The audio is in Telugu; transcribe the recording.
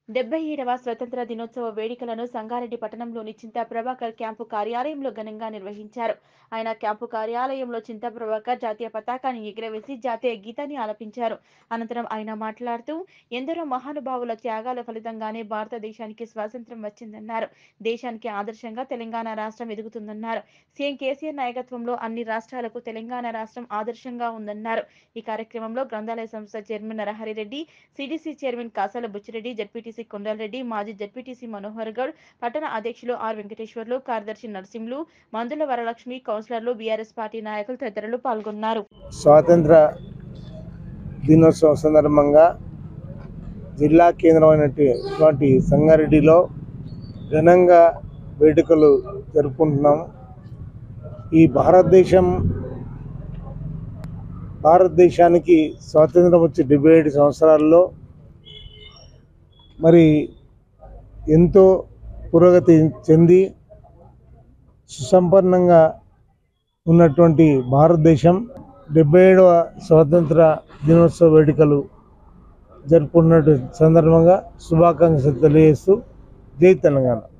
డెబ్బై ఏడవ స్వతంత్ర దినోత్సవ వేడుకలను సంగారెడ్డి పట్టణంలోని చింతా ప్రభాకర్ క్యాంపు కార్యాలయంలో ఘనంగా నిర్వహించారు ఆయన క్యాంపు కార్యాలయంలో చింతా ప్రభాకర్ జాతీయ పతాకాన్ని ఎగురవేసి జాతీయ గీతాన్ని ఆలపించారు అనంతరం ఆయన మాట్లాడుతూ ఎందరో మహానుభావుల త్యాగాల ఫలితంగానే భారతదేశానికి స్వాతంత్ర్యం వచ్చిందన్నారు దేశానికి ఆదర్శంగా తెలంగాణ రాష్ట్రం ఎదుగుతుందన్నారు సీఎం కేసీఆర్ నాయకత్వంలో అన్ని రాష్ట్రాలకు తెలంగాణ రాష్ట్రం ఆదర్శంగా ఉందన్నారు ఈ కార్యక్రమంలో గ్రంథాలయ సంస్థ chairman Naraharireddy CDC chairman Kasala Buchireddy ZPTC Kondalareddy మాజీ జడ్పీటీసీ మనోహర్ గౌడ్ పట్టణ అధ్యక్షులు ఆర్ వెంకటేశ్వర్లు కార్యదర్శి నరసింహులు మందుల వరలక్ష్మి కౌన్సిలర్లు బీఆర్ఎస్ పార్టీ నాయకులు తదితరులు పాల్గొన్నారు స్వాతంత్ర దినోత్సవం సందర్భంగా జిల్లా కేంద్రమైనటువంటి సంగారెడ్డిలో ఘనంగా వేడుకలు జరుపుకుంటున్నాము ఈ భారతదేశం భారతదేశానికి స్వాతంత్రం వచ్చి డెబ్బై ఏడు సంవత్సరాల్లో మరి ఎంతో పురోగతి చెంది సుసంపన్నంగా ఉన్నటువంటి భారతదేశం డెబ్బై ఏడవ స్వాతంత్ర దినోత్సవ వేడుకలు జరుపుకున్న సందర్భంగా శుభాకాంక్షలు తెలియజేస్తూ జై తెలంగాణ